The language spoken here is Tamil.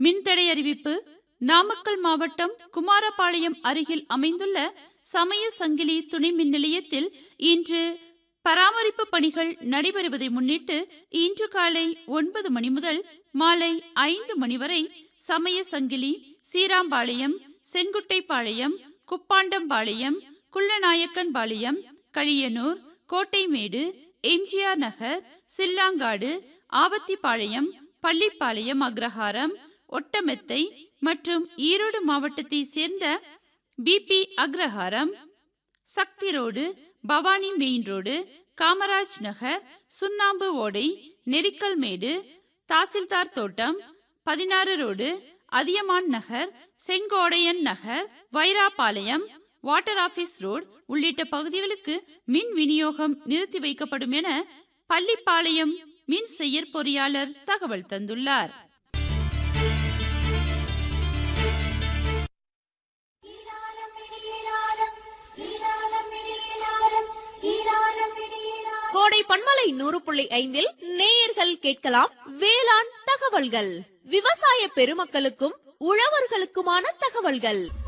மின்தடை அறிவிப்பு நாமக்கல் மாவட்டம் குமாரபாளையம் அருகில் அமைந்துள்ள சமய சங்கிலி துணை மின் நிலையத்தில் இன்று பராமரிப்பு பணிகள் நடைபெறுவதை முன்னிட்டு இன்று காலை ஒன்பது மணி முதல் மாலை ஐந்து மணி வரை சமய சங்கிலி சீராம்பாளையம் செங்குட்டைப்பாளையம் குப்பாண்டம்பாளையம் குள்ளநாயக்கன்பாளையம் களியனூர் கோட்டைமேடு எம்ஜிஆர் நகர் சில்லாங்காடு ஆவத்திப்பாளையம் பள்ளிப்பாளையம் அக்ரஹாரம் ஒட்டமெத்தை மற்றும் ஈரோடு மாவட்டத்தை சேர்ந்த BP Agraharam Sakthi road Bhavani main road Kamaraj Nagar Sunnambu Odai Nerikkalmedu Tahsildar Thottam பதினாறு road Athiyaman Nagar Sengodaiyan Nagar Vairapalayam water office road உள்ளிட்ட பகுதிகளுக்கு மின் விநியோகம் நிறுத்தி வைக்கப்படும் என பள்ளிப்பாளையம் மின் செயற் பொறியாளர் தகவல் தந்துள்ளார் கோடை பண்பலை நூறு புள்ளி ஐந்தில் நேயர்கள் கேட்கலாம் வேளாண் தகவல்கள் விவசாய பெருமக்களுக்கும் உழவர்களுக்குமான தகவல்கள்